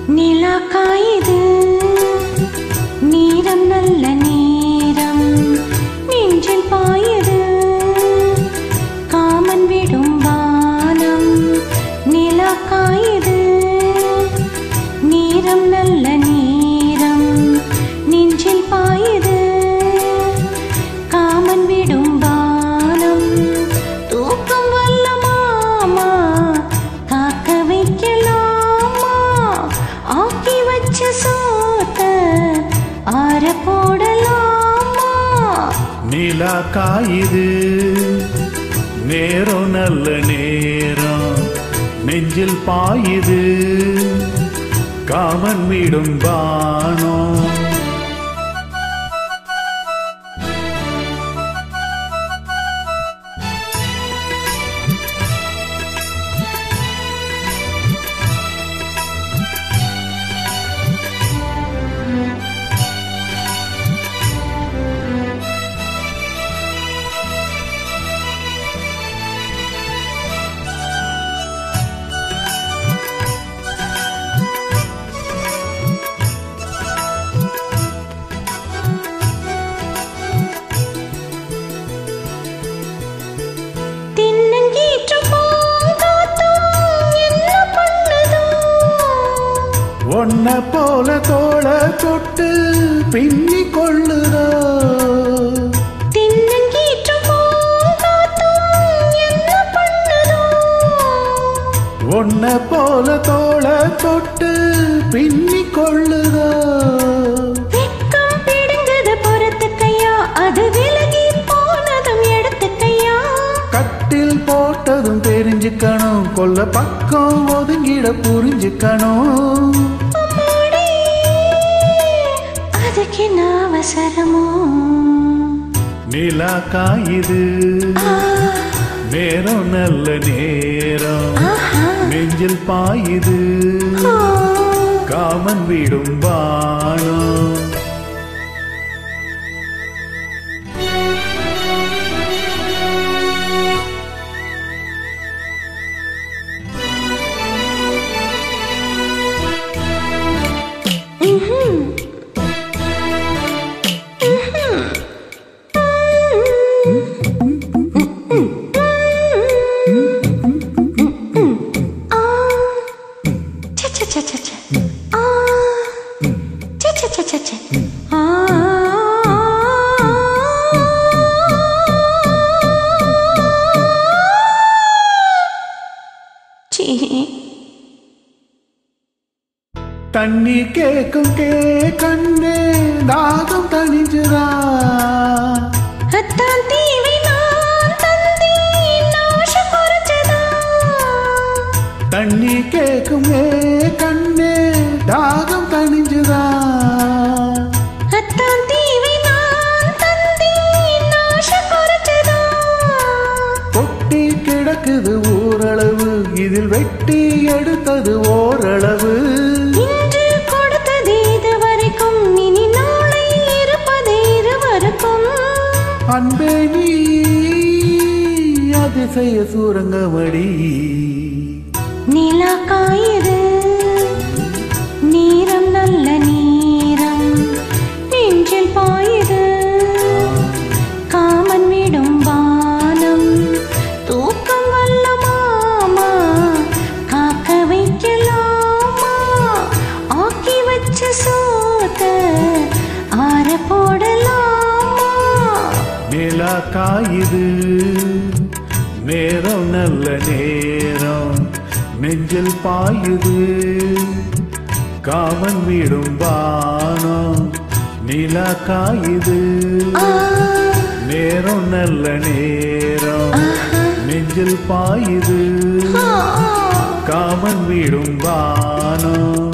நிலா காயுது நீரம் நல்ல நேரம் நெஞ்சில் பாயுது காமன் விடும் வானம் நிலா காயுது நீரம் நல்ல நேரம் நெஞ்சில் பாயுது காமன் விடும் வானம் தூக்கம் வல்ல மாமா காக்க வைக்கலாமா ஆக்கி வச்ச சோத்த ஆற போடலாமா நிலா காயுது நேரம் நல்ல நேரம் நெஞ்சில் பாயுது காமன் விடும் பானம் தின்னங்கீற்று பூங்காத்தும் என்ன பண்ணுதோ ஒன்ன போல தோள தொட்டு பின்னி கொள்ளுதோ தின்னங்கீற்று பூங்காத்தும் என்ன பண்ணுதோ ஒன்ன போல தோள தொட்டு பின்னி கொள்ளுதோ வெக்கம் பிடுங்குது பொறுத்துக்கையா அது விலகி போனதும் எடுத்துக்கையா கட்டில் போட்டதும் தெரிஞ்சுக்கணும் கொல்ல பக்கம் ஒதுங்கிட புரிஞ்சுக்கணும் அம்மாடி, அதுக்கு என்ன அவசரமோ நிலா காயுது ஆ, நேரம் நல்ல நேரம் ஆஹா, நெஞ்சில் பாயுது ஆ. காமன் விடும் பானம் ம்ஹும். ஆ. ச, ச, ச, ச, ச. ஆ. ச, ச, ச, ச, ச. ஆ. சீ தண்ணி கேக்கும் கே கண்ணே தாகம் தணிஞ்சுதா அத்தான் தீவை நான் தந்தேன் நாஷம் குறைச்சதா தண்ணி கேக்கும் ஏ கண்ணே தாகம் தணிஞ்சுதா அத்தான் தீவை நான் தந்தேன் நாஷம் குறைச்சதா கொட்டி கிடக்குது ஊரளவு இதில் வெட்டி எடுத்தது ஓரளவு இன்று கொடுத்தது இது வரைக்கும் இனி நாளை இருப்பது இருவருக்கும் அன்பே நீ அதிசய சூரங்கமடி நிலா காயுது நீரம் நல்ல நீரம் நெஞ்சில் பாயுது காமன் விடும் வானம் தூக்கம் வல்ல மாமா காக்க வைக்கலாமா ஆக்கி வச்ச சோத்த ஆற போடலாமா நிலா காயுது நேரம் நல்ல நேரம் நெஞ்சில் பாயுது காமன் விடும் பானம் நிலா காயுது ஆ, நேரம் நல்ல நேரம் நெஞ்சில் பாயுது ஆ, ஆ. காமன் விடும் பானம்